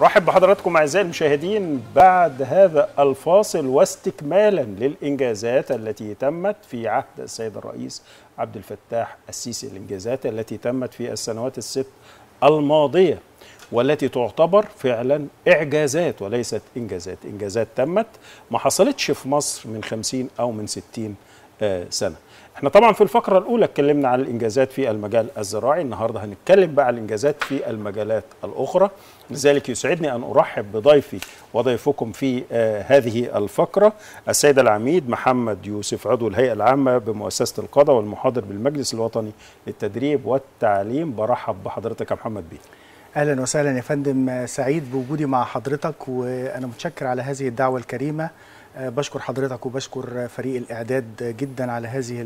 رحب بحضراتكم اعزائي المشاهدين بعد هذا الفاصل واستكمالا للانجازات التي تمت في عهد السيد الرئيس عبد الفتاح السيسي الانجازات التي تمت في السنوات الست الماضيه والتي تعتبر فعلا اعجازات وليست انجازات انجازات تمت ما حصلتش في مصر من 50 او من 60 سنه احنا طبعا في الفقره الاولى اتكلمنا عن الانجازات في المجال الزراعي النهارده هنتكلم بقى عن الانجازات في المجالات الاخرى لذلك يسعدني ان ارحب بضيفي وضيفكم في آه هذه الفقره السيد العميد محمد يوسف عضو الهيئه العامه بمؤسسه القضاء والمحاضر بالمجلس الوطني للتدريب والتعليم برحب بحضرتك يا محمد بيه اهلا وسهلا يا فندم سعيد بوجودي مع حضرتك وانا متشكر على هذه الدعوه الكريمه بشكر حضرتك وبشكر فريق الاعداد جدا على هذه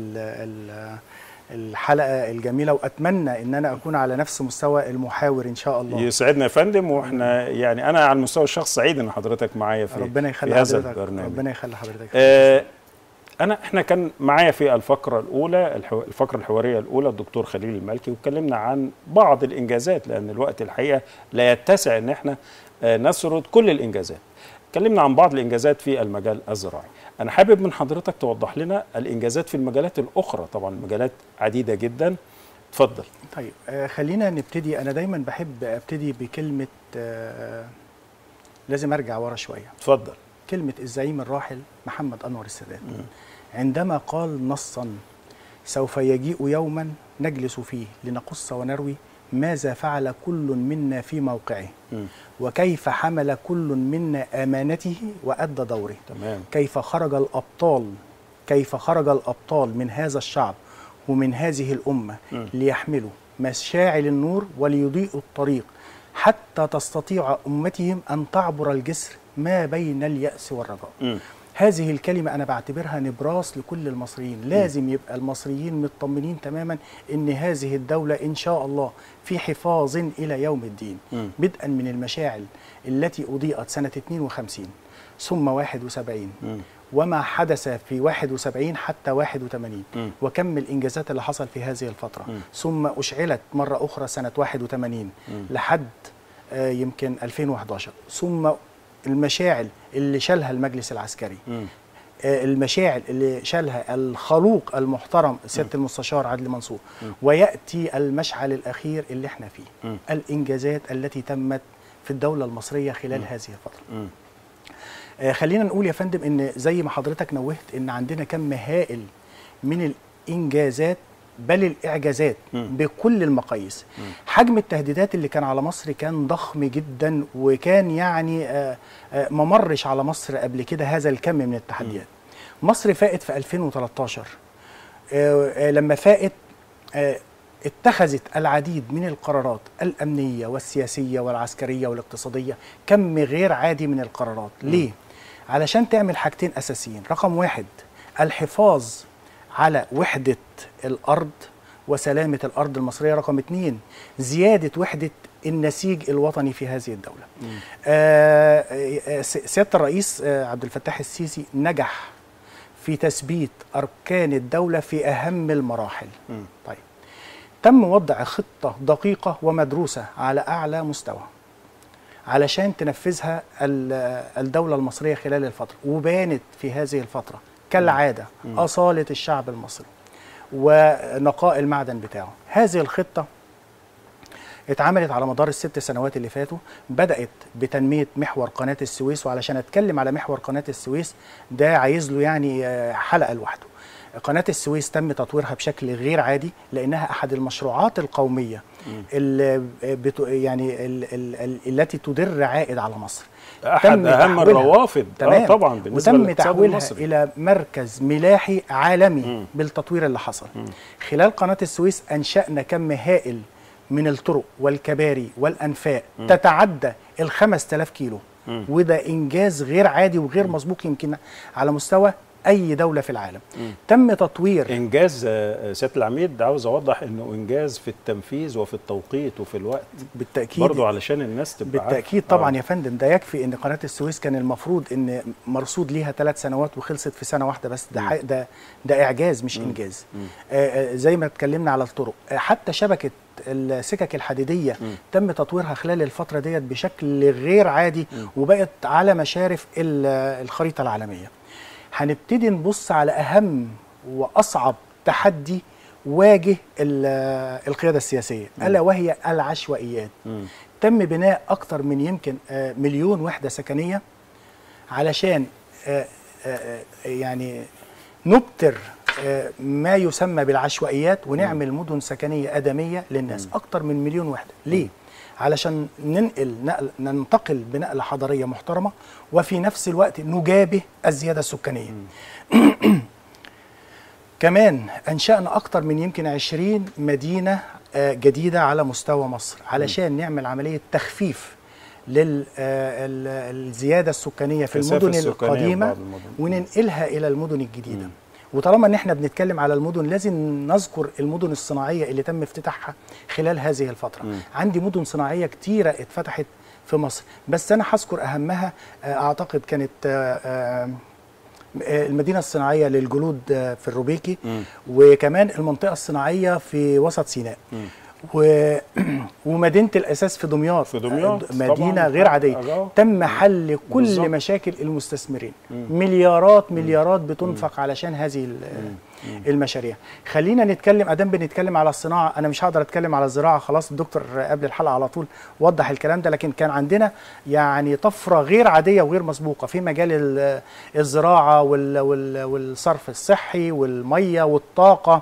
الحلقه الجميله واتمنى ان انا اكون على نفس مستوى المحاور ان شاء الله يسعدنا يا فندم واحنا يعني انا على المستوى الشخصي سعيد ان حضرتك معايا في ربنا يخلي في هذا حضرتك البرنامج ربنا يخلي حضرتك آه انا احنا كان معايا في الفقره الاولى الفقره الحواريه الاولى الدكتور خليل المالكي واتكلمنا عن بعض الانجازات لان الوقت الحقيقه لا يتسع ان احنا آه نسرد كل الانجازات اتكلمنا عن بعض الانجازات في المجال الزراعي انا حابب من حضرتك توضح لنا الانجازات في المجالات الاخرى طبعا المجالات عديده جدا اتفضل طيب آه خلينا نبتدي انا دايما بحب ابتدي بكلمه آه لازم ارجع ورا شويه اتفضل كلمه الزعيم الراحل محمد انور السادات عندما قال نصا سوف يجيء يوما نجلس فيه لنقص ونروي ماذا فعل كل منا في موقعه م. وكيف حمل كل منا امانته وادى دوره تمام كيف خرج الابطال كيف خرج الابطال من هذا الشعب ومن هذه الامه م. ليحملوا مشاعل النور وليضيئوا الطريق حتى تستطيع امتهم ان تعبر الجسر ما بين الياس والرجاء م. هذه الكلمة أنا بعتبرها نبراس لكل المصريين لازم يبقى المصريين مطمنين تماما أن هذه الدولة إن شاء الله في حفاظ إلى يوم الدين م. بدءا من المشاعل التي أضيئت سنة 52 ثم 71 م. وما حدث في 71 حتى 81 م. وكم الإنجازات اللي حصل في هذه الفترة م. ثم أشعلت مرة أخرى سنة 81 م. لحد آه يمكن 2011 ثم المشاعل اللي شالها المجلس العسكري م. آه المشاعل اللي شالها الخلوق المحترم سياده المستشار عدلي منصور وياتي المشعل الاخير اللي احنا فيه م. الانجازات التي تمت في الدوله المصريه خلال م. هذه الفتره م. آه خلينا نقول يا فندم ان زي ما حضرتك نوهت ان عندنا كم هائل من الانجازات بل الاعجازات م. بكل المقاييس حجم التهديدات اللي كان على مصر كان ضخم جدا وكان يعني آه، آه، ما مرش على مصر قبل كده هذا الكم من التحديات مصر فاقت في 2013 آه، آه، لما فاقت آه، اتخذت العديد من القرارات الأمنية والسياسية والعسكرية والاقتصادية كم غير عادي من القرارات ليه؟ علشان تعمل حاجتين أساسيين رقم واحد الحفاظ على وحدة الأرض وسلامة الأرض المصرية رقم اتنين زيادة وحدة النسيج الوطني في هذه الدولة آه، آه، س- سيادة الرئيس آه، عبد الفتاح السيسي نجح في تثبيت أركان الدولة في أهم المراحل م. طيب تم وضع خطة دقيقة ومدروسة على أعلى مستوى علشان تنفذها ال- الدولة المصرية خلال الفترة وبانت في هذه الفترة كالعادة أصالة الشعب المصري ونقاء المعدن بتاعه هذه الخطة اتعملت على مدار الست سنوات اللي فاتوا بدأت بتنمية محور قناة السويس وعلشان أتكلم على محور قناة السويس ده عايز له يعني آه، حلقة لوحده قناة السويس تم تطويرها بشكل غير عادي لأنها أحد المشروعات القومية اللي بت يعني ال ال ال التي تدر عائد على مصر احد تم اهم تحويلها- الروافد تمام آه طبعا بالنسبه وتم للاقتصاد تحويلها المصري الى مركز ملاحي عالمي مم. بالتطوير اللي حصل خلال قناه السويس انشانا كم هائل من الطرق والكباري والانفاق تتعدى ال 5000 كيلو مم. وده انجاز غير عادي وغير مسبوق يمكن على مستوى اي دوله في العالم تم تطوير انجاز آه، سياده العميد عاوز اوضح انه انجاز في التنفيذ وفي التوقيت وفي الوقت بالتاكيد برضو علشان الناس تبقى عارفة. بالتاكيد طبعا آه. يا فندم ده يكفي ان قناه السويس كان المفروض ان مرصود ليها ثلاث سنوات وخلصت في سنه واحده بس ده حي- ده ده اعجاز مش انجاز آه آه، زي ما اتكلمنا على الطرق آه حتى شبكه السكك الحديديه تم تطويرها خلال الفتره ديت بشكل غير عادي وبقت على مشارف ال- الخريطه العالميه هنبتدي نبص على اهم واصعب تحدي واجه ال- القياده السياسيه الا وهي العشوائيات تم بناء اكتر من يمكن آه، مليون وحده سكنيه علشان آه، آه، آه، يعني نبتر آه، ما يسمى بالعشوائيات ونعمل مدن سكنيه ادميه للناس اكتر من مليون وحده ليه علشان ننقل نقل ننتقل بنقله حضاريه محترمه وفي نفس الوقت نجابه الزياده السكانيه كمان انشانا اكتر من يمكن 20 مدينه آه، جديده على مستوى مصر علشان نعمل عمليه تخفيف للزياده السكانيه في كثافة المدن السكانية في القديمه بعض المدن. وننقلها الى المدن الجديده وطالما ان احنا بنتكلم على المدن لازم نذكر المدن الصناعيه اللي تم افتتاحها خلال هذه الفتره عندي مدن صناعيه كتيره اتفتحت في مصر بس انا هذكر اهمها آه، اعتقد كانت آه، آه، المدينه الصناعيه للجلود آه، في الروبيكي وكمان المنطقه الصناعيه في وسط سيناء و... ومدينه الاساس في دمياط في دمياط مدينه طبعاً. غير عاديه آه. تم حل كل بالظبط. مشاكل المستثمرين مليارات مليارات بتنفق علشان هذه ال- المشاريع خلينا نتكلم ادام بنتكلم على الصناعه انا مش هقدر اتكلم على الزراعه خلاص الدكتور قبل الحلقه على طول وضح الكلام ده لكن كان عندنا يعني طفره غير عاديه وغير مسبوقه في مجال ال- الزراعه وال وال والصرف الصحي والميه والطاقه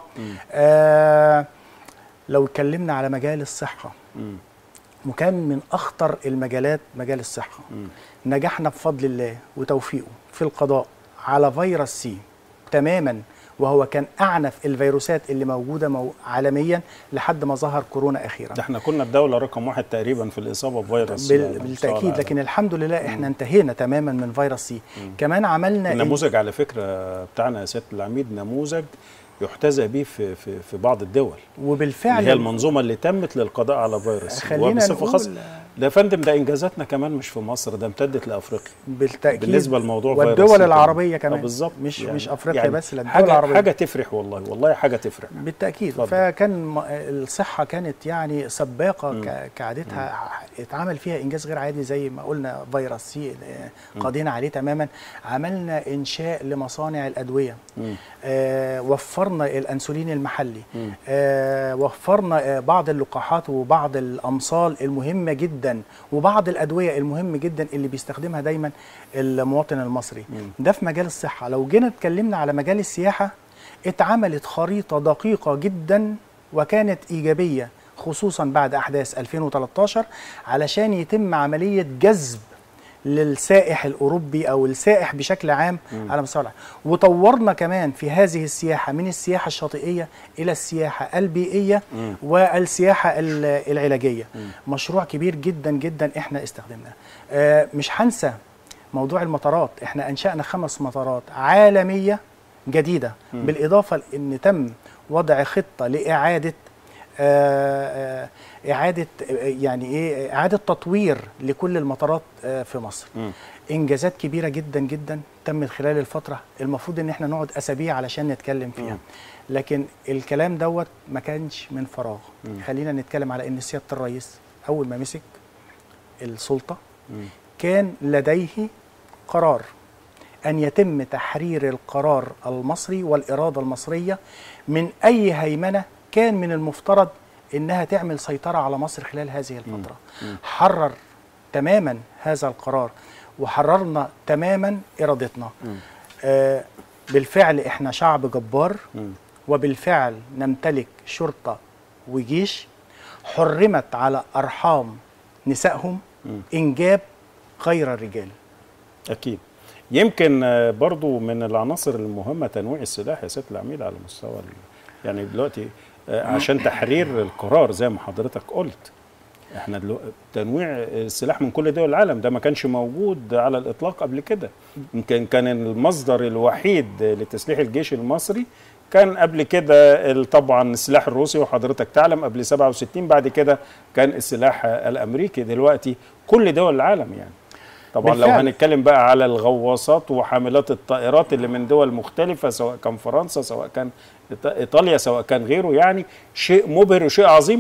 آه لو اتكلمنا على مجال الصحه وكان من اخطر المجالات مجال الصحه نجحنا بفضل الله وتوفيقه في القضاء على فيروس سي تماما وهو كان اعنف الفيروسات اللي موجوده مو عالميا لحد ما ظهر كورونا اخيرا ده احنا كنا الدولة رقم واحد تقريبا في الإصابة بفيروس بال- على مستوى بالتاكيد العالم. لكن الحمد لله احنا انتهينا تماما من فيروس سي كمان عملنا ال- النموذج على فكرة بتاعنا يا سيادة العميد نموذج يحتذى به في, في, في بعض الدول وبالفعل اللي هي المنظومة اللي تمت للقضاء على فيروس خلينا وبصفة نقول- خاصة ده يا فندم ده إنجازاتنا كمان مش في مصر ده امتدت لأفريقيا بالتاكيد بالنسبة لموضوع والدول فيروس سي العربيه آه كمان بالظبط مش يعني مش افريقيا يعني بس لا الدول حاجة العربيه حاجة تفرح والله والله حاجة تفرح بالتاكيد اتفضل. فكان م- الصحه كانت يعني سباقه ك- كعادتها اتعمل فيها انجاز غير عادي زي ما قلنا فيروس سي آه، قضينا عليه تماما عملنا انشاء لمصانع الادويه آه وفرنا الانسولين المحلي آه وفرنا آه بعض اللقاحات وبعض الامصال المهمه جدا وبعض الادويه المهمه جدا اللي بيستخدمها دايما المواطن المصري ده في مجال الصحه لو جينا اتكلمنا على مجال السياحه اتعملت خريطه دقيقه جدا وكانت ايجابيه خصوصا بعد احداث 2013 علشان يتم عمليه جذب للسائح الاوروبي او السائح بشكل عام على مستوى العالم وطورنا كمان في هذه السياحه من السياحه الشاطئيه الى السياحه البيئيه والسياحه ال- العلاجيه مشروع كبير جدا جدا احنا استخدمناه آه، مش هنسى موضوع المطارات احنا انشانا خمس مطارات عالميه جديده بالاضافه لان تم وضع خطه لاعاده آه، آه، اعاده آه، يعني ايه اعاده تطوير لكل المطارات آه، في مصر انجازات كبيره جدا جدا تمت خلال الفتره المفروض ان احنا نقعد اسابيع علشان نتكلم فيها لكن الكلام دوت ما كانش من فراغ خلينا نتكلم على ان سياده الرئيس اول ما مسك السلطه كان لديه قرار ان يتم تحرير القرار المصري والاراده المصريه من اي هيمنه كان من المفترض انها تعمل سيطره على مصر خلال هذه الفتره حرر تماما هذا القرار وحررنا تماما ارادتنا آه بالفعل احنا شعب جبار وبالفعل نمتلك شرطه وجيش حرمت على ارحام نسائهم انجاب غير الرجال أكيد يمكن آه، برضو من العناصر المهمة تنويع السلاح يا سيادة العميد على مستوى ال- يعني دلوقتي آه، عشان تحرير القرار زي ما حضرتك قلت احنا دلوقتي تنويع السلاح من كل دول العالم ده ما كانش موجود على الاطلاق قبل كده يمكن كان المصدر الوحيد لتسليح الجيش المصري كان قبل كده ال- طبعا السلاح الروسي وحضرتك تعلم قبل 67 بعد كده كان السلاح الامريكي دلوقتي كل دول العالم يعني طبعا لو بالفعل. هنتكلم بقى على الغواصات وحاملات الطائرات اللي من دول مختلفة سواء كان فرنسا سواء كان إيط- إيطاليا سواء كان غيره يعني شيء مبهر وشيء عظيم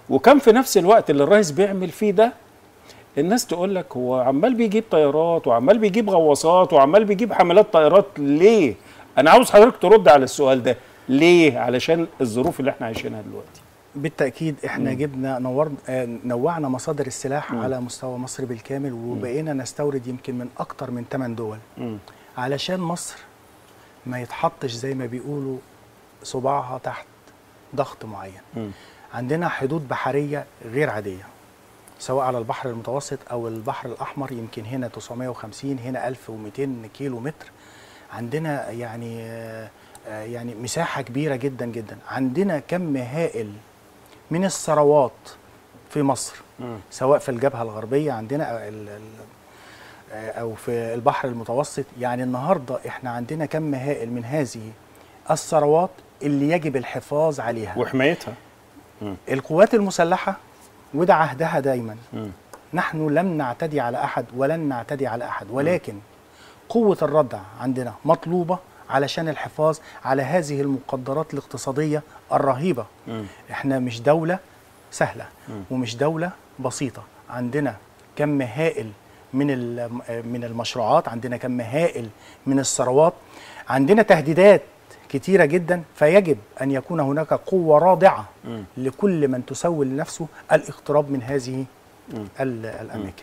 وكان في نفس الوقت اللي الرئيس بيعمل فيه ده الناس تقول لك هو عمال بيجيب طيارات وعمال بيجيب غواصات وعمال بيجيب حملات طائرات ليه؟ انا عاوز حضرتك ترد على السؤال ده ليه؟ علشان الظروف اللي احنا عايشينها دلوقتي بالتاكيد احنا جبنا نورنا آه، نوعنا مصادر السلاح مم. على مستوى مصر بالكامل وبقينا نستورد يمكن من اكتر من 8 دول مم. علشان مصر ما يتحطش زي ما بيقولوا صباعها تحت ضغط معين مم. عندنا حدود بحريه غير عاديه سواء على البحر المتوسط او البحر الاحمر يمكن هنا 950 هنا 1200 كيلو متر عندنا يعني آه، آه، يعني مساحه كبيره جدا جدا عندنا كم هائل من الثروات في مصر مم. سواء في الجبهه الغربيه عندنا ال- ال- آه، او في البحر المتوسط يعني النهارده احنا عندنا كم هائل من هذه الثروات اللي يجب الحفاظ عليها وحمايتها القوات المسلحه وده عهدها دايما مم. نحن لم نعتدي على احد ولن نعتدي على احد ولكن قوه الردع عندنا مطلوبه علشان الحفاظ على هذه المقدرات الاقتصاديه الرهيبه مم. احنا مش دوله سهله مم. ومش دوله بسيطه عندنا كم هائل من ال- من المشروعات عندنا كم هائل من الثروات عندنا تهديدات كتيره جدا فيجب ان يكون هناك قوه رادعه مم. لكل من تسول لنفسه الاقتراب من هذه مم. ال- الاماكن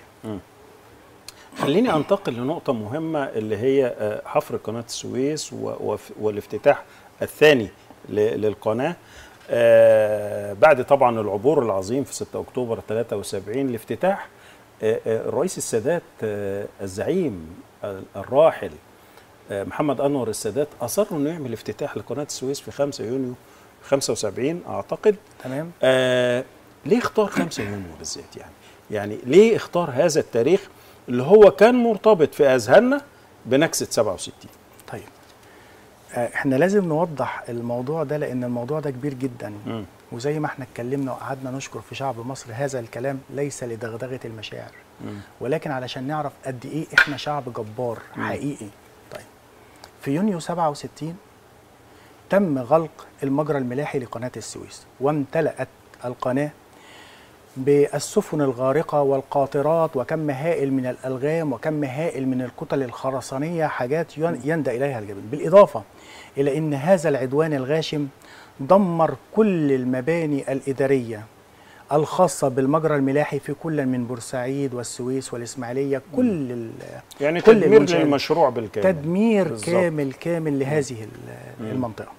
خليني انتقل لنقطة مهمة اللي هي آه، حفر قناة السويس و- وف- والافتتاح الثاني ل- للقناة آه، بعد طبعا العبور العظيم في 6 اكتوبر 73 الافتتاح آه، آه، الرئيس السادات آه، الزعيم ال- الراحل آه، محمد انور السادات اصر انه يعمل افتتاح لقناة السويس في 5 يونيو 75 اعتقد تمام آه ليه اختار 5 يونيو بالذات يعني؟ يعني ليه اختار هذا التاريخ اللي هو كان مرتبط في اذهاننا بنكسه 67 طيب آه، احنا لازم نوضح الموضوع ده لان الموضوع ده كبير جدا مم. وزي ما احنا اتكلمنا وقعدنا نشكر في شعب مصر هذا الكلام ليس لدغدغه المشاعر مم. ولكن علشان نعرف قد ايه احنا شعب جبار مم. حقيقي طيب في يونيو 67 تم غلق المجرى الملاحي لقناه السويس وامتلأت القناه بالسفن الغارقة والقاطرات وكم هائل من الألغام وكم هائل من الكتل الخرسانية حاجات ين- يندى إليها الجبل بالإضافة إلى أن هذا العدوان الغاشم دمر كل المباني الإدارية الخاصة بالمجرى الملاحي في كل من بورسعيد والسويس والإسماعيلية كل ال- يعني كل تدمير المنشآت. للمشروع بالكامل تدمير بالظبط. كامل كامل لهذه ال- المنطقة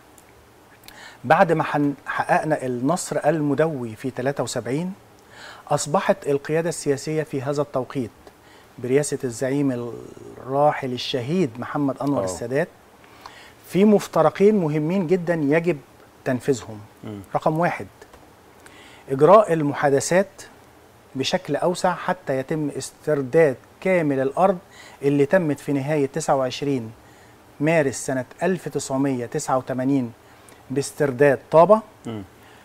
بعد ما حن- حققنا النصر المدوي في 73 أصبحت القيادة السياسية في هذا التوقيت برئاسة الزعيم الراحل الشهيد محمد أنور آه. السادات في مفترقين مهمين جدا يجب تنفيذهم مم. رقم واحد إجراء المحادثات بشكل أوسع حتى يتم استرداد كامل الأرض اللي تمت في نهاية 29 مارس سنة 1989 باسترداد طابة مم.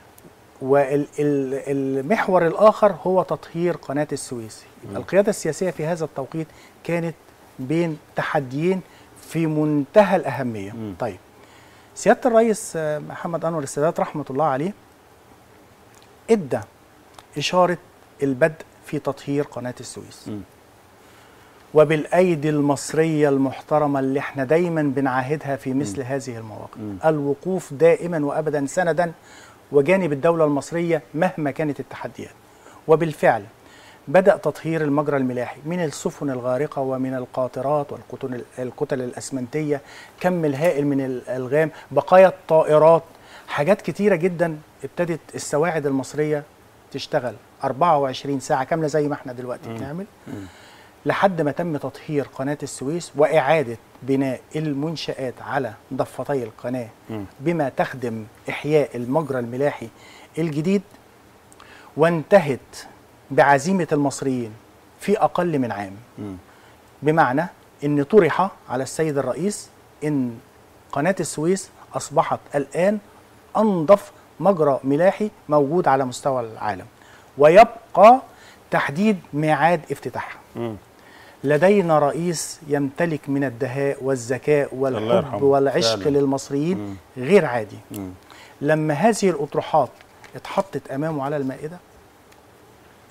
والمحور الآخر هو تطهير قناة السويس يبقى القيادة السياسية في هذا التوقيت كانت بين تحديين في منتهى الأهمية مم. طيب سيادة الرئيس آه، محمد أنور السادات رحمة الله عليه ادى إشارة البدء في تطهير قناة السويس مم. وبالايدي المصريه المحترمه اللي احنا دايما بنعاهدها في مثل هذه المواقف مم. الوقوف دائما وابدا سندا وجانب الدوله المصريه مهما كانت التحديات وبالفعل بدا تطهير المجرى الملاحي من السفن الغارقه ومن القاطرات والكتل الكتل الاسمنتيه كم الهائل من الالغام بقايا الطائرات حاجات كتيره جدا ابتدت السواعد المصريه تشتغل 24 ساعه كامله زي ما احنا دلوقتي بنعمل مم. لحد ما تم تطهير قناة السويس وإعادة بناء المنشآت على ضفتي القناة مم. بما تخدم إحياء المجرى الملاحي الجديد وانتهت بعزيمة المصريين في أقل من عام مم. بمعنى أن طرح على السيد الرئيس أن قناة السويس أصبحت الآن أنظف مجرى ملاحي موجود على مستوى العالم ويبقى تحديد ميعاد افتتاحها مم. لدينا رئيس يمتلك من الدهاء والذكاء الله والحب يرحمه. والعشق فعلا. للمصريين غير عادي مم. لما هذه الأطروحات اتحطت أمامه على المائدة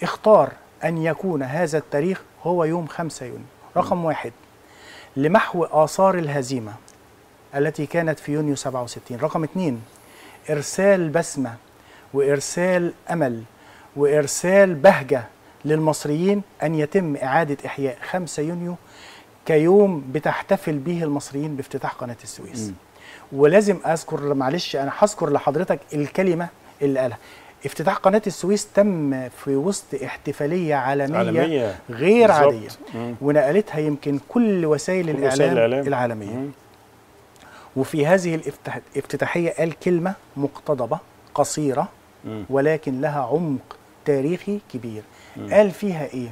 اختار أن يكون هذا التاريخ هو يوم 5 يونيو رقم واحد لمحو آثار الهزيمة التي كانت في يونيو 67 رقم اثنين إرسال بسمة وإرسال أمل وإرسال بهجة للمصريين أن يتم إعادة إحياء 5 يونيو كيوم بتحتفل به المصريين بافتتاح قناة السويس مم. ولازم أذكر معلش أنا هذكر لحضرتك الكلمة اللي قالها افتتاح قناة السويس تم في وسط احتفالية عالمية, عالمية. غير بالظبط. عادية مم. ونقلتها يمكن كل وسائل كل الإعلام, وسائل الإعلام. العالمية مم. وفي هذه الافتتاح- الافتتاحية قال كلمة مقتضبة قصيرة مم. ولكن لها عمق تاريخي كبير قال فيها ايه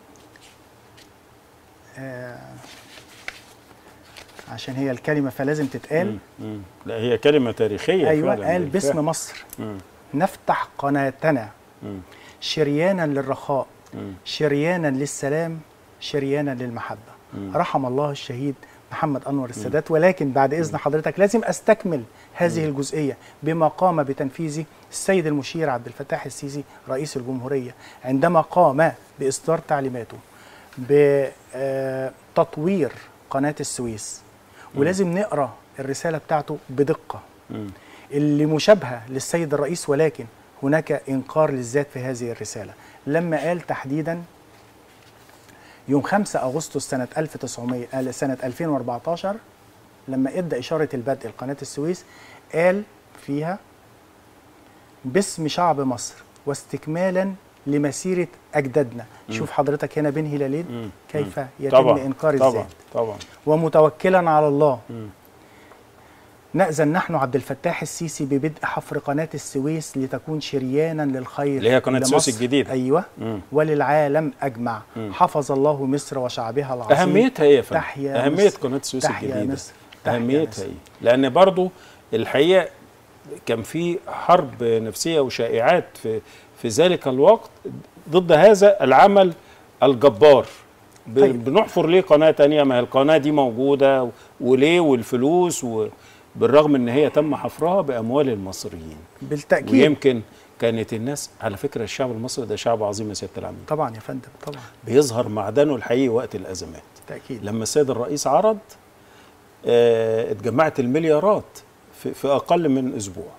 آه عشان هي الكلمة فلازم تتقال مم. مم. لا هي كلمة تاريخية ايوه فعلا قال بالفعل. باسم مصر مم. نفتح قناتنا مم. شريانا للرخاء مم. شريانا للسلام شريانا للمحبة رحم الله الشهيد محمد أنور السادات ولكن بعد إذن حضرتك لازم أستكمل هذه الجزئية بما قام بتنفيذه السيد المشير عبد الفتاح السيسي رئيس الجمهورية عندما قام بإصدار تعليماته بتطوير قناة السويس ولازم نقرأ الرسالة بتاعته بدقة مم. اللي مشابهة للسيد الرئيس ولكن هناك إنكار للذات في هذه الرسالة لما قال تحديدا يوم 5 أغسطس سنة 1900 آه، سنة 2014 لما ادى إشارة البدء لقناة السويس قال فيها باسم شعب مصر واستكمالا لمسيرة أجدادنا شوف حضرتك هنا بين هلالين مم. كيف مم. يتم طبعا إنكار طبعا الذات طبعا ومتوكلا على الله مم. نأذن نحن عبد الفتاح السيسي ببدء حفر قناة السويس لتكون شريانا للخير اللي هي قناة السويس لمصر. الجديدة. أيوة مم. وللعالم أجمع مم. حفظ الله مصر وشعبها العظيم أهميتها إيه يا فندم؟ تحيا أهمية مصر. قناة السويس تحيا الجديدة مصر. تحيا أهميتها مصر. إيه؟ لأن برضو الحقيقة كان في حرب نفسية وشائعات في في ذلك الوقت ضد هذا العمل الجبار ب- طيب. بنحفر ليه قناة تانية ما هي القناة دي موجودة وليه والفلوس وبالرغم ان هي تم حفرها باموال المصريين بالتأكيد ويمكن كانت الناس على فكرة الشعب المصري ده شعب عظيم يا سيادة العميد طبعا يا فندم طبعا بيظهر معدنه الحقيقي وقت الأزمات بالتأكيد لما السيد الرئيس عرض آه، اتجمعت المليارات في, في أقل من أسبوع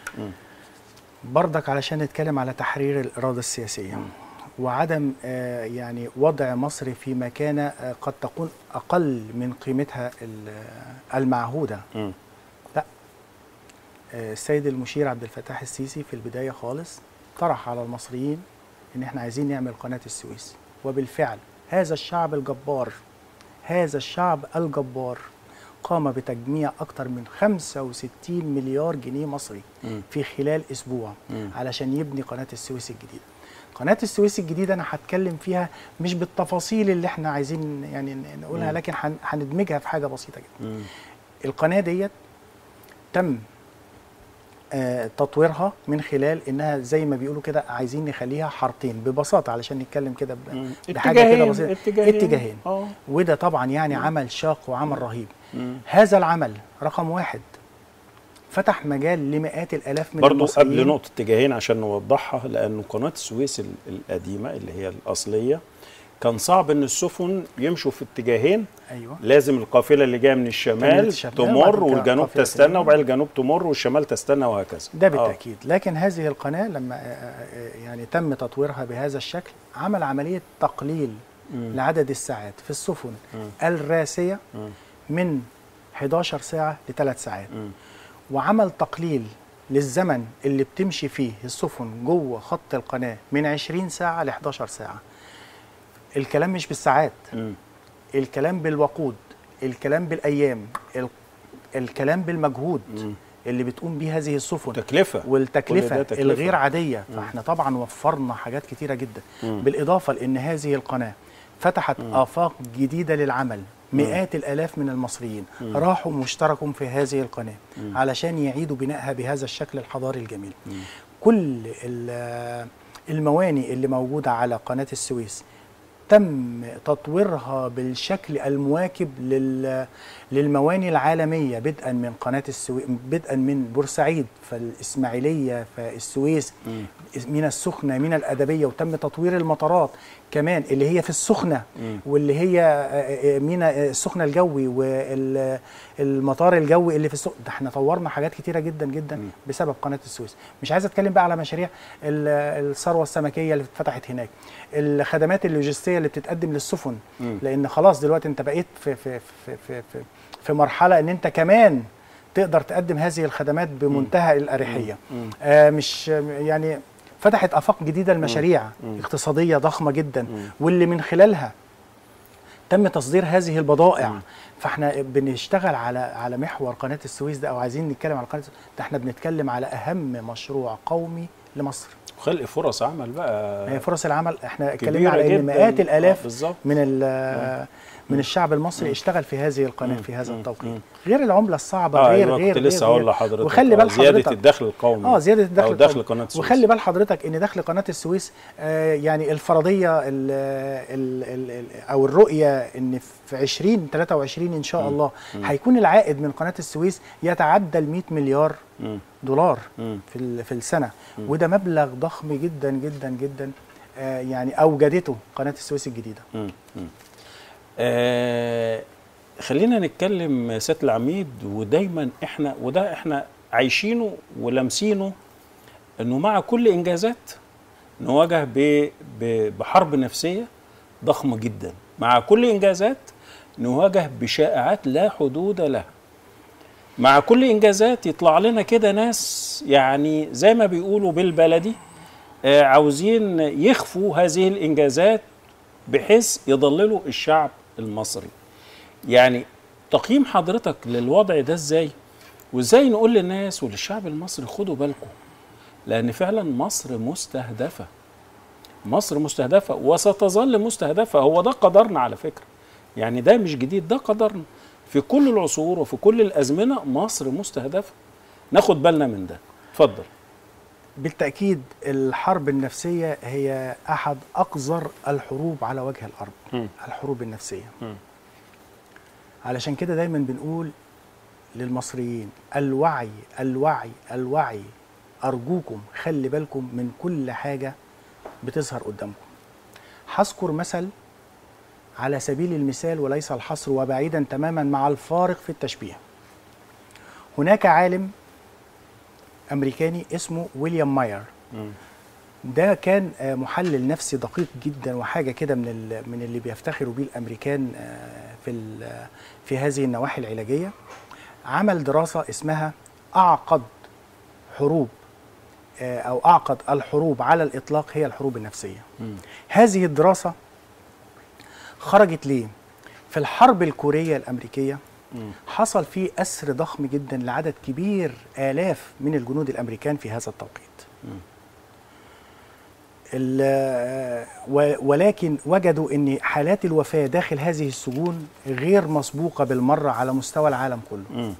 برضك علشان نتكلم على تحرير الإرادة السياسية وعدم آه، يعني وضع مصر في مكانة آه، قد تكون أقل من قيمتها ال- آه، المعهودة مم. لا آه، السيد المشير عبد الفتاح السيسي في البداية خالص طرح على المصريين إن إحنا عايزين نعمل قناة السويس وبالفعل هذا الشعب الجبار هذا الشعب الجبار قام بتجميع أكثر من 65 مليار جنيه مصري مم. في خلال أسبوع مم. علشان يبني قناة السويس الجديدة قناة السويس الجديدة أنا هتكلم فيها مش بالتفاصيل اللي احنا عايزين يعني نقولها مم. لكن هن- هندمجها في حاجة بسيطة جدا مم. القناة ديت تم آه، تطويرها من خلال انها زي ما بيقولوا كده عايزين نخليها حارتين ببساطه علشان نتكلم كده ب- مم. بحاجه كده اتجاهين بسيطه اتجاهين اتجاهين اه وده طبعا يعني عمل شاق وعمل رهيب مم. هذا العمل رقم واحد فتح مجال لمئات الالاف من برضو المصريين قبل نقطة اتجاهين عشان نوضحها لأن قناة السويس ال- القديمة اللي هي الأصلية كان صعب إن السفن يمشوا في اتجاهين ايوه لازم القافلة اللي جايه من كانت الشمال الشمال وبعد تمر كده والجنوب قافلة تستنى تانية. وبعدين الجنوب تمر والشمال تستنى وهكذا ده آه. بالتاكيد لكن هذه القناه لما آه، آه، يعني تم تطويرها بهذا الشكل عمل عمليه تقليل مم. لعدد الساعات في السفن مم. الراسيه مم. من 11 ساعه لثلاث ساعات مم. وعمل تقليل للزمن اللي بتمشي فيه السفن جوه خط القناه من 20 ساعه ل 11 ساعه الكلام مش بالساعات مم. الكلام بالوقود الكلام بالايام ال- الكلام بالمجهود مم. اللي بتقوم بيه هذه السفن تكلفة كل والتكلفه ده تكلفة. الغير عاديه فاحنا طبعا وفرنا حاجات كتيره جدا مم. بالاضافه لان هذه القناه فتحت افاق جديده للعمل مئات الالاف من المصريين راحوا مشتركوا في هذه القناه علشان يعيدوا بنائها بهذا الشكل الحضاري الجميل كل ال- المواني اللي موجوده على قناه السويس تم تطويرها بالشكل المواكب لل للمواني العالميه بدءا من قناه السويس بدءا من بورسعيد فالاسماعيليه فالسويس من السخنه من الادبيه وتم تطوير المطارات كمان اللي هي في السخنه واللي هي آه، آه، مينا آه، السخنه الجوي والمطار الجوي اللي في السخنه ده احنا طورنا حاجات كتيره جدا جدا بسبب قناه السويس مش عايز اتكلم بقى على مشاريع ال- الثروه السمكيه اللي اتفتحت هناك الخدمات اللوجستيه اللي بتتقدم للسفن لان خلاص دلوقتي انت بقيت في في في في في, في مرحله ان انت كمان تقدر تقدم هذه الخدمات بمنتهى الاريحيه آه مش يعني فتحت افاق جديده لمشاريع اقتصاديه ضخمه جدا واللي من خلالها تم تصدير هذه البضائع فاحنا بنشتغل على على محور قناه السويس ده او عايزين نتكلم على قناه السويس ده احنا بنتكلم على اهم مشروع قومي لمصر خلق فرص عمل بقى هي فرص العمل احنا كبيرة اتكلمنا على ان جداً. مئات آه، الالاف بالظبط. من ال- من الشعب المصري اشتغل في هذه القناه في هذا مم. التوقيت غير العمله الصعبه اه غير أيوة غير كنت لسه غير- هقول لحضرتك وخلي آه، بال زياده حضرتك الدخل القومي اه زياده الدخل او دخل القومي. قناه السويس وخلي بال حضرتك ان دخل قناه السويس آه يعني الفرضيه ال ال ال ال او الرؤيه ان في 2023 ان شاء الله هيكون العائد من قناه السويس يتعدى ال 100 مليار مم. دولار مم. في ال- في السنه وده مبلغ ضخم جدا جدا جدا آه يعني اوجدته قناه السويس الجديده مم. مم. آه خلينا نتكلم سياده العميد ودايما احنا وده احنا عايشينه ولامسينه انه مع كل انجازات نواجه ب- ب- بحرب نفسيه ضخمه جدا مع كل انجازات نواجه بشائعات لا حدود لها مع كل انجازات يطلع لنا كده ناس يعني زي ما بيقولوا بالبلدي آه، عاوزين يخفوا هذه الانجازات بحيث يضللوا الشعب المصري يعني تقييم حضرتك للوضع ده ازاي وازاي نقول للناس وللشعب المصري خدوا بالكم لان فعلا مصر مستهدفه مصر مستهدفه وستظل مستهدفه هو ده قدرنا على فكره يعني ده مش جديد ده قدرنا في كل العصور وفي كل الازمنه مصر مستهدفه ناخد بالنا من ده اتفضل بالتاكيد الحرب النفسيه هي احد اقذر الحروب على وجه الارض مم. الحروب النفسيه مم. علشان كده دايما بنقول للمصريين الوعي الوعي الوعي ارجوكم خلي بالكم من كل حاجه بتظهر قدامكم هذكر مثل على سبيل المثال وليس الحصر وبعيدا تماما مع الفارق في التشبيه هناك عالم امريكاني اسمه ويليام ماير مم. ده كان آه، محلل نفسي دقيق جدا وحاجه كده من ال- من اللي بيفتخروا بيه الامريكان آه، في ال- في هذه النواحي العلاجيه عمل دراسه اسمها اعقد حروب آه، او اعقد الحروب على الاطلاق هي الحروب النفسيه مم. هذه الدراسه خرجت ليه في الحرب الكوريه الامريكيه مم. حصل فيه اسر ضخم جدا لعدد كبير الاف من الجنود الامريكان في هذا التوقيت ال- و- ولكن وجدوا ان حالات الوفاه داخل هذه السجون غير مسبوقه بالمره على مستوى العالم كله مم.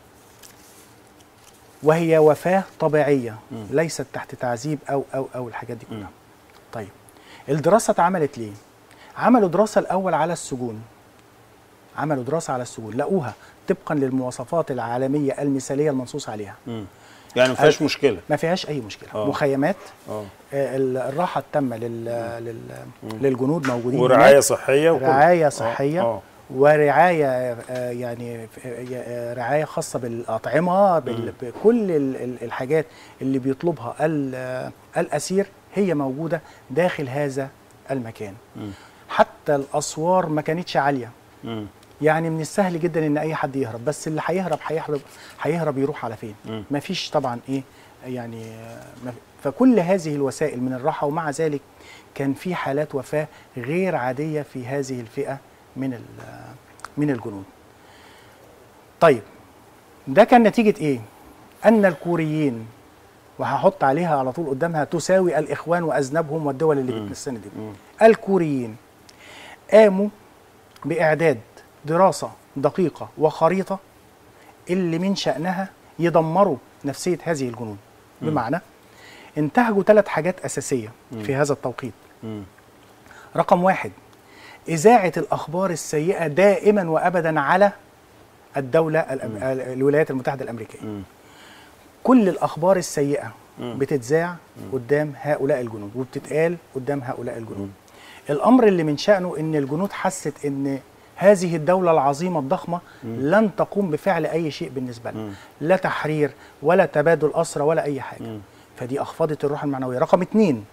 وهي وفاه طبيعيه مم. ليست تحت تعذيب او او او الحاجات دي مم. كلها طيب الدراسه اتعملت ليه عملوا دراسه الاول على السجون عملوا دراسه على السجون لقوها طبقا للمواصفات العالميه المثاليه المنصوص عليها مم. يعني ما فيهاش مشكله ما فيهاش اي مشكله آه. مخيمات اه آه، ال- الراحه التامه لل... لل... للجنود موجودين ورعايه هناك. صحيه وكل رعايه آه، صحيه آه. ورعايه آه، يعني آه، رعايه خاصه بالاطعمه بال- بكل ال- ال- الحاجات اللي بيطلبها ال- آه، الاسير هي موجوده داخل هذا المكان مم. حتى الاسوار ما كانتش عاليه مم. يعني من السهل جدا ان اي حد يهرب بس اللي هيهرب هيهرب هيهرب يروح على فين مم. مفيش طبعا ايه يعني آه، ما- فكل هذه الوسائل من الراحه ومع ذلك كان في حالات وفاه غير عاديه في هذه الفئه من ال- آه، من الجنود طيب ده كان نتيجه ايه ان الكوريين وهحط عليها على طول قدامها تساوي الاخوان واذنبهم والدول اللي مم. بتساند دي مم. الكوريين قاموا باعداد دراسه دقيقه وخريطه اللي من شانها يدمروا نفسيه هذه الجنود بمعنى انتهجوا ثلاث حاجات اساسيه في هذا التوقيت مم. رقم واحد اذاعه الاخبار السيئه دائما وابدا على الدوله الأم- الولايات المتحده الامريكيه مم. كل الاخبار السيئه مم. بتتذاع قدام هؤلاء الجنود وبتتقال قدام هؤلاء الجنود الامر اللي من شانه ان الجنود حست ان هذه الدولة العظيمة الضخمة لن تقوم بفعل أي شيء بالنسبة لها لا تحرير ولا تبادل أسرى ولا أي حاجة فدي أخفضت الروح المعنوية رقم اتنين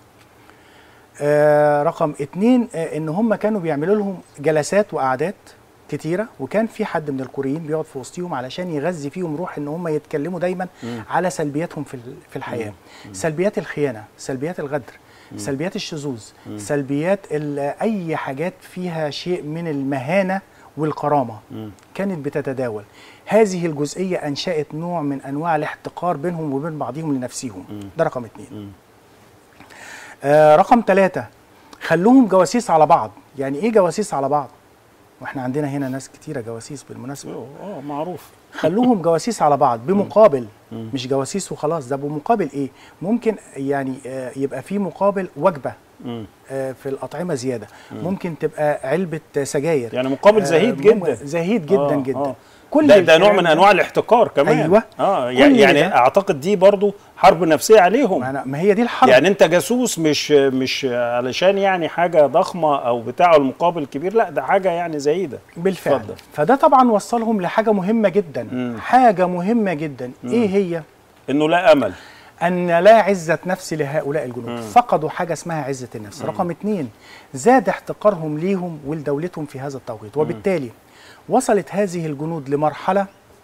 آه رقم اتنين آه ان هم كانوا بيعملوا لهم جلسات وقعدات كتيره وكان في حد من الكوريين بيقعد في وسطهم علشان يغذي فيهم روح ان هم يتكلموا دايما على سلبياتهم في ال- في الحياه سلبيات الخيانه سلبيات الغدر سلبيات الشذوذ سلبيات ال- اي حاجات فيها شيء من المهانه والكرامه كانت بتتداول هذه الجزئيه انشات نوع من انواع الاحتقار بينهم وبين بعضهم لنفسهم ده رقم اتنين آه رقم ثلاثة خلوهم جواسيس على بعض يعني ايه جواسيس على بعض واحنا عندنا هنا ناس كتيرة جواسيس بالمناسبة اه معروف خلوهم جواسيس على بعض بمقابل مش جواسيس وخلاص ده بمقابل ايه ممكن يعني آه يبقى في مقابل وجبة مم. آه في الأطعمة زيادة ممكن تبقى علبة سجاير يعني مقابل زهيد مم- جدا زهيد جدا آه، جدا آه. كل ده, ده نوع الكلام من انواع الاحتكار كمان أيوة. اه كل يعني, يعني ده- اعتقد دي برضو حرب نفسيه عليهم ما, أنا- ما هي دي الحرب يعني انت جاسوس مش مش علشان يعني حاجه ضخمه او بتاع المقابل كبير لا ده حاجه يعني زهيده بالفعل اتفضل. فده طبعا وصلهم لحاجة مهمة جدا مم. حاجة مهمة جدا ايه هي انه لا امل أن لا عزة نفس لهؤلاء الجنود فقدوا حاجة اسمها عزة النفس رقم اتنين زاد احتقارهم ليهم ولدولتهم في هذا التوقيت وبالتالي وصلت هذه الجنود لمرحلة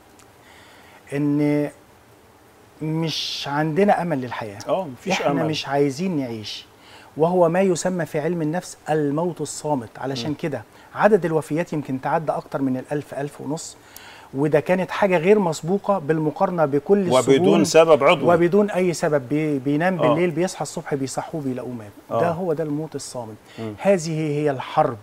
ان مش عندنا امل للحياه اه مفيش احنا امل مش عايزين نعيش وهو ما يسمى في علم النفس الموت الصامت علشان كده عدد الوفيات يمكن تعدى اكتر من الألف ألف ونص وده كانت حاجة غير مسبوقة بالمقارنة بكل وبدون السجون سبب عضوي وبدون أي سبب بي بينام آه. بالليل بيصحى الصبح بيصحوه بيلاقوه مات آه. ده هو ده الموت الصامت هذه هي الحرب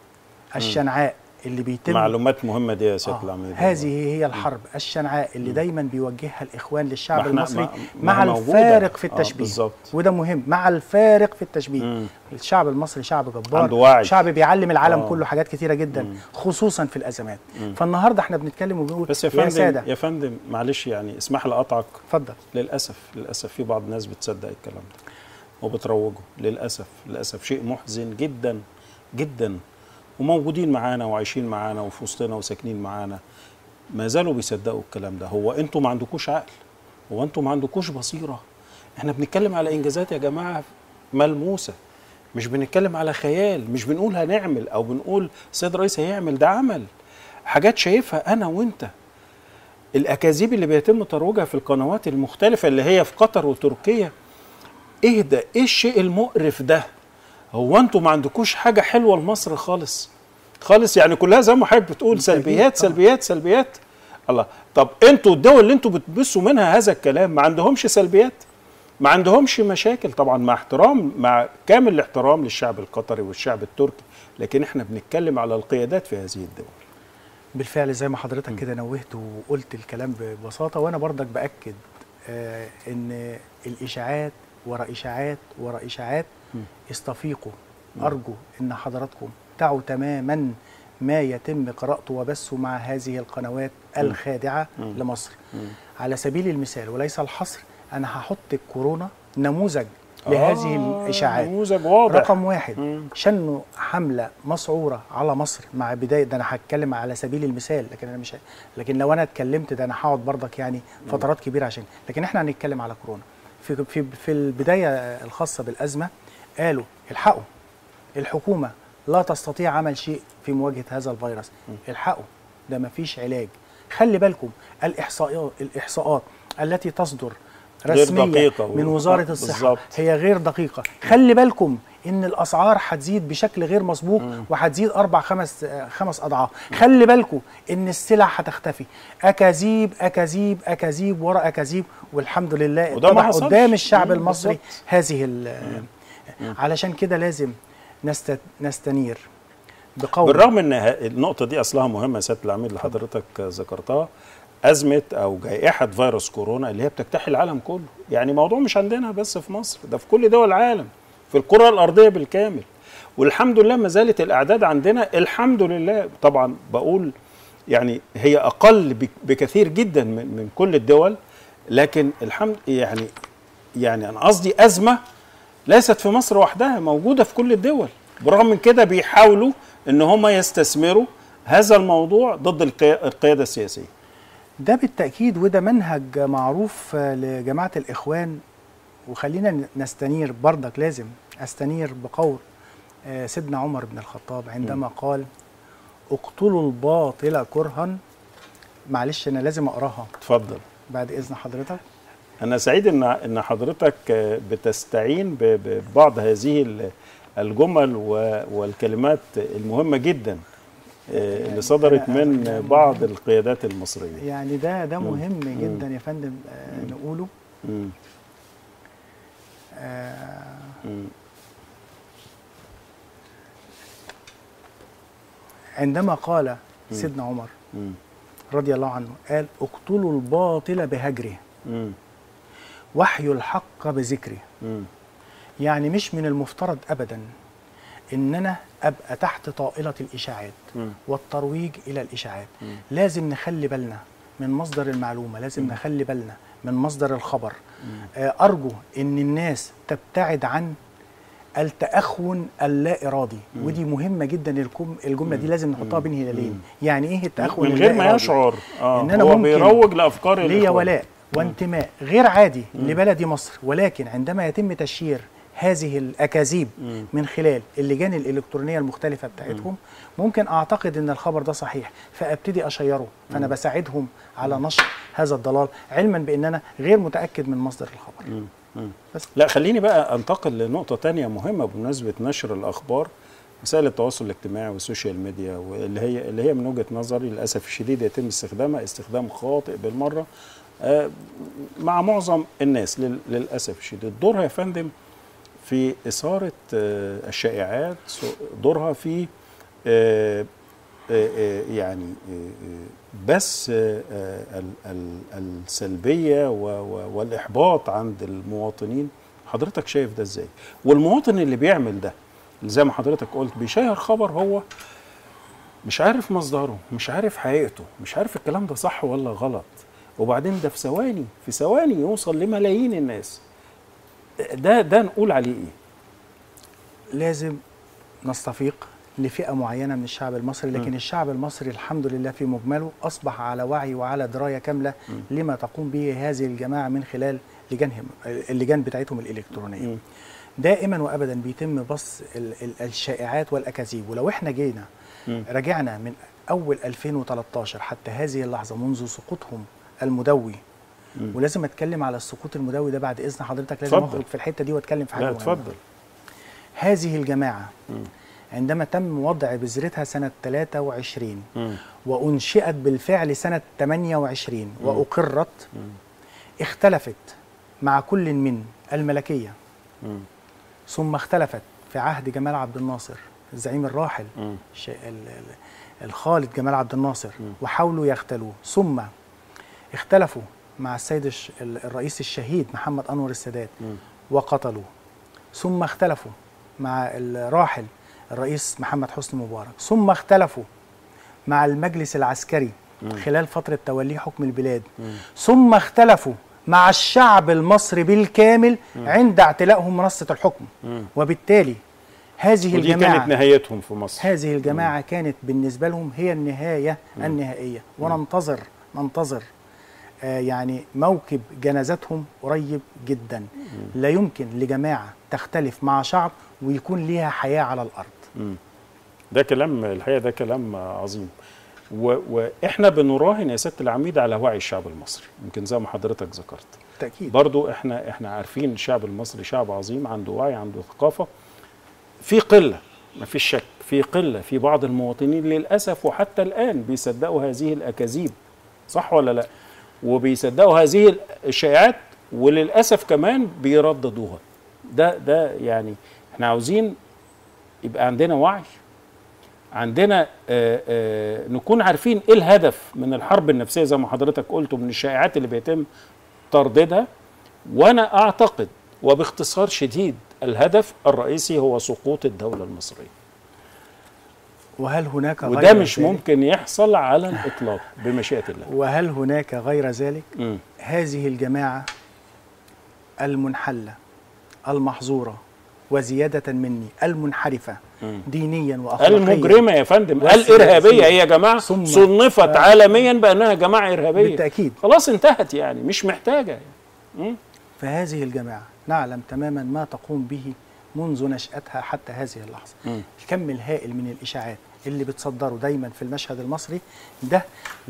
الشنعاء اللي بيتم معلومات مهمه دي يا سياده آه. العميد هذه هي الحرب الشنعاء اللي دايما بيوجهها الاخوان ما للشعب احنا- المصري ما- ما مع هي موجودة. الفارق في آه، التشبيه بالظبط. وده مهم مع الفارق في التشبيه مم. الشعب المصري شعب جبار عنده وعي. شعب بيعلم العالم آه. كله حاجات كتيره جدا خصوصا في الازمات فالنهارده احنا بنتكلم وبنقول بس يا يا فندم ساده يا فندم معلش يعني اسمح لي اقطعك اتفضل للاسف للاسف في بعض الناس بتصدق الكلام ده وبتروجه للاسف للاسف شيء محزن جدا جدا وموجودين معانا وعايشين معانا وفي وسطنا وساكنين معانا ما زالوا بيصدقوا الكلام ده هو انتوا ما عندكوش عقل هو انتوا ما عندكوش بصيره احنا بنتكلم على انجازات يا جماعه ملموسه مش بنتكلم على خيال مش بنقول هنعمل او بنقول السيد الرئيس هيعمل ده عمل حاجات شايفها انا وانت الاكاذيب اللي بيتم ترويجها في القنوات المختلفه اللي هي في قطر وتركيا ايه ده ايه الشيء المقرف ده هو انتوا ما عندكوش حاجه حلوه لمصر خالص خالص يعني كلها زي ما حضرتك بتقول سلبيات طبعا. سلبيات سلبيات الله طب انتوا الدول اللي انتوا بتبثوا منها هذا الكلام ما عندهمش سلبيات ما عندهمش مشاكل طبعا مع احترام مع كامل الاحترام للشعب القطري والشعب التركي لكن احنا بنتكلم على القيادات في هذه الدول بالفعل زي ما حضرتك كده نوهت وقلت الكلام ببساطه وانا برضك باكد آه ان الاشاعات ورا اشاعات ورا اشاعات استفيقوا ارجو ان حضراتكم تعوا تماما ما يتم قراءته وبثه مع هذه القنوات الخادعه لمصر على سبيل المثال وليس الحصر انا هحط الكورونا نموذج لهذه آه، الاشاعات نموذج واضح رقم واحد مم. شنوا حمله مسعوره على مصر مع بدايه ده انا هتكلم على سبيل المثال لكن انا مش ه- لكن لو انا اتكلمت ده انا هقعد برضك يعني فترات كبيره عشان لكن احنا هنتكلم على كورونا في في في البدايه الخاصه بالازمه قالوا الحقوا الحكومه لا تستطيع عمل شيء في مواجهه هذا الفيروس الحقوا ده مفيش علاج خلي بالكم الاحصائيات الاحصاءات التي تصدر غير رسميه دقيقة. من وزاره آه، الصحه بالظبط. هي غير دقيقة خلي بالكم ان الاسعار هتزيد بشكل غير مسبوق وهتزيد اربع خمس آه، خمس اضعاف خلي بالكم ان السلع هتختفي اكاذيب اكاذيب اكاذيب ورا اكاذيب والحمد لله وده ما اتضح حصلش. قدام الشعب مم، المصري بالظبط. هذه ال- علشان كده لازم نست نستنير بقول بالرغم ان ه- النقطه دي اصلها مهمه يا سياده العميد اللي حضرتك ذكرتها ازمه او جائحه فيروس كورونا اللي هي بتجتاح العالم كله يعني موضوع مش عندنا بس في مصر ده في كل دول العالم في الكره الارضيه بالكامل والحمد لله ما زالت الاعداد عندنا الحمد لله طبعا بقول يعني هي اقل بك- بكثير جدا من من كل الدول لكن الحمد يعني يعني انا قصدي ازمه ليست في مصر وحدها موجوده في كل الدول برغم من كده بيحاولوا ان هم يستثمروا هذا الموضوع ضد القيا- القياده السياسيه ده بالتأكيد وده منهج معروف آه، لجماعة الإخوان وخلينا ن- نستنير برضك لازم أستنير بقول آه، سيدنا عمر بن الخطاب عندما قال اقتلوا الباطل كرها معلش أنا لازم أقراها اتفضل بعد إذن حضرتك انا سعيد ان ان حضرتك بتستعين ب- ببعض هذه ال- الجمل و- والكلمات المهمه جدا آه، اللي صدرت أنا- من أنا بعض القيادات المصريه يعني ده ده مم. مهم مم. جدا يا فندم آه، نقوله مم. آه، مم. عندما قال سيدنا عمر مم. رضي الله عنه قال اقتلوا الباطل بهجره مم. وحيوا الحق بذكره مم. يعني مش من المفترض ابدا ان انا ابقى تحت طائله الاشاعات مم. والترويج الى الاشاعات لازم نخلي بالنا من مصدر المعلومه لازم نخلي بالنا من مصدر الخبر آه، ارجو ان الناس تبتعد عن التأخن اللا إرادي ودي مهمة جدا الكم- الجملة دي لازم نحطها بين هلالين يعني إيه التأخن من اللا غير ما إرادي؟ يشعر اه إن أنا هو ممكن بيروج لافكار ليا الإخوان. ولاء وانتماء غير عادي لبلدي مصر ولكن عندما يتم تشهير هذه الأكاذيب من خلال اللجان الإلكترونية المختلفة بتاعتهم ممكن أعتقد أن الخبر ده صحيح فأبتدي أشيره فأنا بساعدهم على نشر هذا الضلال علما بأن أنا غير متأكد من مصدر الخبر مم. بس لا خليني بقى انتقل لنقطة تانية مهمة بمناسبة نشر الأخبار وسائل التواصل الاجتماعي والسوشيال ميديا واللي هي اللي هي من وجهة نظري للأسف الشديد يتم استخدامها استخدام خاطئ بالمرة آه، مع معظم الناس لل- للأسف الشديد دورها يا فندم في إثارة آه، الشائعات سو- دورها في آه، آه، آه، يعني آه، آه، بس آه، آه، ال- ال- السلبية و- و- والإحباط عند المواطنين حضرتك شايف ده ازاي والمواطن اللي بيعمل ده اللي زي ما حضرتك قلت بيشير خبر هو مش عارف مصدره مش عارف حقيقته مش عارف الكلام ده صح ولا غلط وبعدين ده في ثواني في ثواني يوصل لملايين الناس ده ده نقول عليه ايه لازم نستفيق لفئة معينة من الشعب المصري لكن م. الشعب المصري الحمد لله في مجمله أصبح على وعي وعلى دراية كاملة لما تقوم به هذه الجماعة من خلال لجانهم اللجان بتاعتهم الإلكترونية م. دائما وأبدا بيتم بث ال- ال- الشائعات والأكاذيب ولو احنا جينا م. رجعنا من أول 2013 حتى هذه اللحظة منذ سقوطهم المدوي م. ولازم اتكلم على السقوط المدوي ده بعد اذن حضرتك لازم اتفضل. اخرج في الحته دي واتكلم في حاجه لا مهمة. اتفضل هذه الجماعه م. عندما تم وضع بذرتها سنة 23 م. وأنشئت بالفعل سنة 28 وأقرت اختلفت مع كل من الملكية م. ثم اختلفت في عهد جمال عبد الناصر الزعيم الراحل م. الش- ال- ال- الخالد جمال عبد الناصر وحاولوا يختلوا ثم اختلفوا مع السيد الش- ال- الرئيس الشهيد محمد أنور السادات م. وقتلوه ثم اختلفوا مع الراحل الرئيس محمد حسني مبارك ثم اختلفوا مع المجلس العسكري خلال فترة توليه حكم البلاد ثم اختلفوا مع الشعب المصري بالكامل عند اعتلائهم منصة الحكم وبالتالي هذه ودي الجماعة كانت نهايتهم في مصر هذه الجماعة كانت بالنسبة لهم هي النهاية النهائية وننتظر ننتظر آه يعني موكب جنازتهم قريب جدا لا يمكن لجماعة تختلف مع شعب ويكون ليها حياة على الأرض مم. ده كلام الحقيقه ده كلام عظيم و... واحنا بنراهن يا سياده العميد على وعي الشعب المصري يمكن زي ما حضرتك ذكرت بالتأكيد برضو احنا احنا عارفين الشعب المصري شعب عظيم عنده وعي عنده ثقافه في قله ما فيش شك في قله في بعض المواطنين للاسف وحتى الان بيصدقوا هذه الاكاذيب صح ولا لا وبيصدقوا هذه الشائعات وللاسف كمان بيرددوها ده ده يعني احنا عاوزين يبقى عندنا وعي عندنا آه، آه، نكون عارفين ايه الهدف من الحرب النفسيه زي ما حضرتك قلت من الشائعات اللي بيتم ترديدها وانا اعتقد وباختصار شديد الهدف الرئيسي هو سقوط الدوله المصريه وهل هناك وده غير مش ذلك؟ ممكن يحصل على الاطلاق بمشيئه الله وهل هناك غير ذلك مم. هذه الجماعة المنحلة المحظورة وزيادة مني المنحرفة مم. دينيا وأخلاقيا المجرمه يا فندم والسياسية. الارهابيه هي يا جماعه ثم- صنفت آه. عالميا بانها جماعه ارهابيه بالتأكيد خلاص انتهت يعني مش محتاجه مم. فهذه الجماعة نعلم تماما ما تقوم به منذ نشأتها حتى هذه اللحظة مم. الكم الهائل من الإشاعات اللي بتصدره دايما في المشهد المصري ده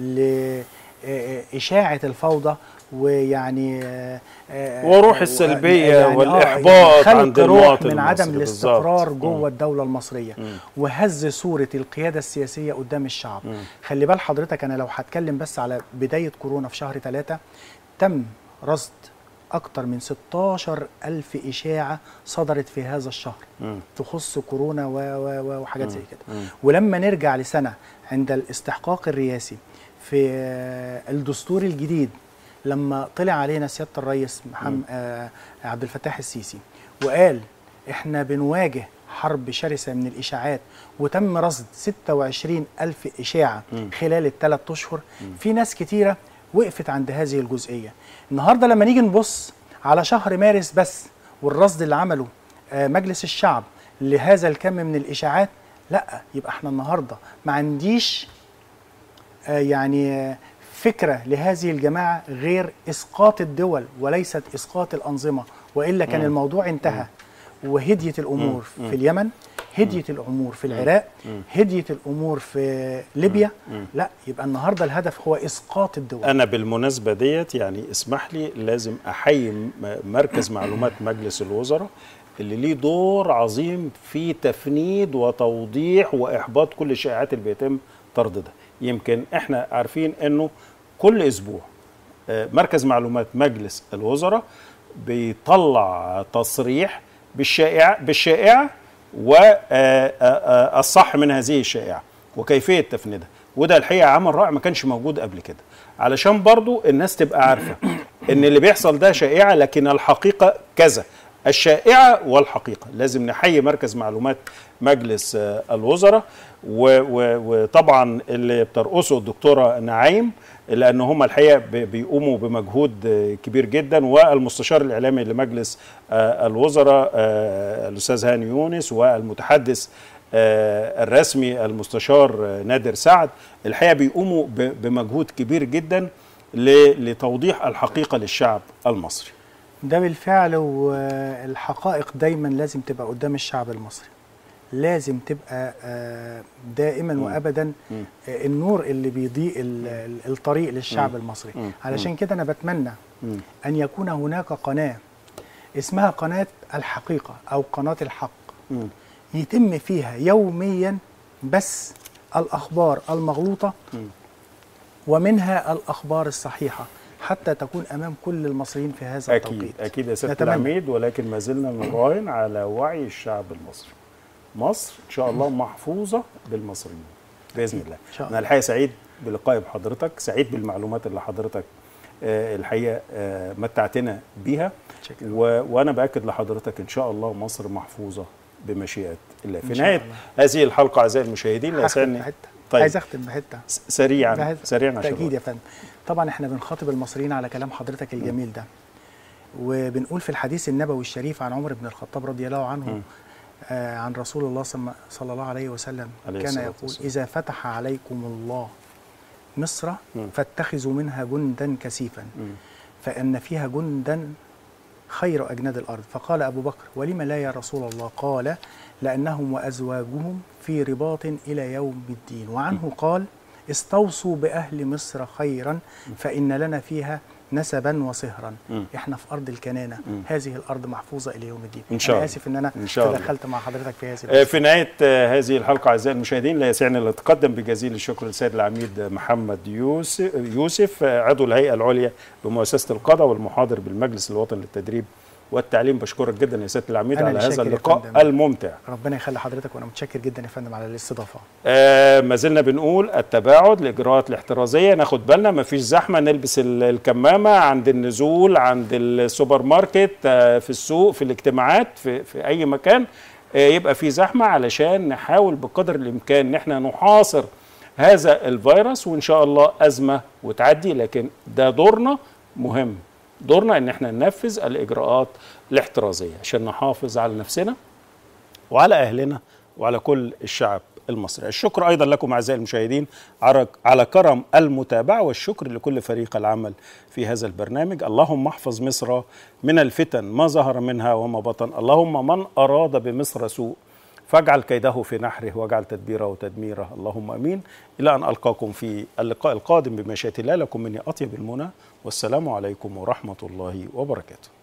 لإشاعة الفوضى ويعني آه، آه، وروح و- السلبية آه، والإحباط خلق عند روح المواطن من عدم المصري الاستقرار بالظبط. جوه الدولة المصرية مم. وهز صورة القيادة السياسية قدام الشعب مم. خلي بال حضرتك أنا لو هتكلم بس على بداية كورونا في شهر ثلاثة تم رصد أكتر من 16 ألف إشاعة صدرت في هذا الشهر مم. تخص كورونا و- و- و- وحاجات زي كده مم. ولما نرجع لسنة عند الاستحقاق الرئاسي في آه، الدستور الجديد لما طلع علينا سيادة الرئيس محمد آه عبد الفتاح السيسي وقال احنا بنواجه حرب شرسة من الإشاعات وتم رصد 26 ألف إشاعة مم. خلال الثلاث أشهر في ناس كتيرة وقفت عند هذه الجزئية النهاردة لما نيجي نبص على شهر مارس بس والرصد اللي عمله آه، مجلس الشعب لهذا الكم من الإشاعات لا يبقى احنا النهاردة ما عنديش آه، يعني آه، فكرة لهذه الجماعة غير إسقاط الدول وليست إسقاط الأنظمة وإلا كان مم. الموضوع انتهى وهديت الأمور مم. في اليمن هديت الأمور في العراق مم. هديت الأمور في ليبيا مم. لا يبقى النهاردة الهدف هو إسقاط الدول انا بالمناسبه ديت يعني اسمح لي لازم احيي م- مركز معلومات مجلس الوزراء اللي ليه دور عظيم في تفنيد وتوضيح واحباط كل الشائعات اللي بيتم ترديدها يمكن احنا عارفين انه كل اسبوع آه، مركز معلومات مجلس الوزراء بيطلع تصريح بالشائعه بالشائعه والصح من هذه الشائعه وكيفيه تفنيدها وده الحقيقه عمل رائع ما كانش موجود قبل كده علشان برضو الناس تبقى عارفه ان اللي بيحصل ده شائعه لكن الحقيقه كذا الشائعه والحقيقه لازم نحيي مركز معلومات مجلس آه، الوزراء و- و- وطبعا اللي بترقصه الدكتوره نعيم لان هم الحقيقه بي- بيقوموا بمجهود آه، كبير جدا والمستشار الاعلامي لمجلس آه، الوزراء آه، الاستاذ هاني يونس والمتحدث آه، الرسمي المستشار آه، نادر سعد الحقيقه بيقوموا ب- بمجهود كبير جدا ل- لتوضيح الحقيقه للشعب المصري ده بالفعل والحقائق دايما لازم تبقى قدام الشعب المصري لازم تبقى آه، دائما مم. وابدا مم. آه، النور اللي بيضيء ال- ال- الطريق للشعب مم. المصري مم. علشان كده انا بتمنى مم. ان يكون هناك قناه اسمها قناه الحقيقه او قناه الحق مم. يتم فيها يوميا بس الاخبار المغلوطه مم. ومنها الاخبار الصحيحه حتى تكون امام كل المصريين في هذا اكيد التوقيت اكيد يا سياده نتمنى. العميد ولكن ما زلنا نراهن على وعي الشعب المصري مصر ان شاء الله محفوظه بالمصريين باذن الله إن شاء الله. انا الحقيقه سعيد بلقائي بحضرتك سعيد بالمعلومات اللي حضرتك آه، الحقيقه آه، متعتنا بيها شكرا. و... وانا باكد لحضرتك ان شاء الله مصر محفوظه بمشيئه الله إن في شاء نهايه الله. هذه الحلقه اعزائي المشاهدين لا هختم يسعني بحته طيب. عايز اختم بحته س- سريعا بحته. سريعا عشان تاكيد يا الوقت. فندم طبعا احنا بنخاطب المصريين على كلام حضرتك الجميل ده وبنقول في الحديث النبوي الشريف عن عمر بن الخطاب رضي الله عنه مم. آه عن رسول الله صم- صلى الله عليه وسلم عليه كان الصلاة يقول والسلام. إذا فتح عليكم الله مصر مم. فاتخذوا منها جندا كثيفا مم. فإن فيها جندا خير أجناد الأرض فقال أبو بكر ولم لا يا رسول الله قال لأنهم وأزواجهم في رباط إلى يوم الدين وعنه قال استوصوا بأهل مصر خيرا فإن لنا فيها نسبا وصهرا مم. احنا في أرض الكنانة مم. هذه الأرض محفوظة إلى يوم الدين إن شاء أنا الله. آسف إن أنا إن شاء الله. تدخلت مع حضرتك في هذه آه، القصة. في نهاية آه، هذه الحلقة أعزائي المشاهدين لا يسعني أن أتقدم بجزيل الشكر للسيد العميد محمد يوسف, يوسف آه، عضو الهيئة العليا بمؤسسة القضاء والمحاضر بالمجلس الوطني للتدريب والتعليم بشكرك جدا يا سياده العميد أنا على اللي هذا شاكر يا اللقاء فندم. الممتع ربنا يخلي حضرتك وانا متشكر جدا يا فندم على الاستضافه آه ما زلنا بنقول التباعد الاجراءات الاحترازيه ناخد بالنا ما فيش زحمه نلبس ال- الكمامه عند النزول عند السوبر ماركت آه في السوق في الاجتماعات في, في اي مكان آه يبقى في زحمه علشان نحاول بقدر الامكان ان احنا نحاصر هذا الفيروس وان شاء الله ازمه وتعدي لكن ده دورنا مهم دورنا ان احنا ننفذ الاجراءات الاحترازيه عشان نحافظ على نفسنا وعلى اهلنا وعلى كل الشعب المصري الشكر ايضا لكم اعزائي المشاهدين على- على كرم المتابعه والشكر لكل فريق العمل في هذا البرنامج اللهم احفظ مصر من الفتن ما ظهر منها وما بطن اللهم من اراد بمصر سوء فاجعل كيده في نحره واجعل تدبيره تدميره اللهم امين الى ان القاكم في اللقاء القادم بمشيئه الله لكم مني اطيب المنى والسلام عليكم ورحمه الله وبركاته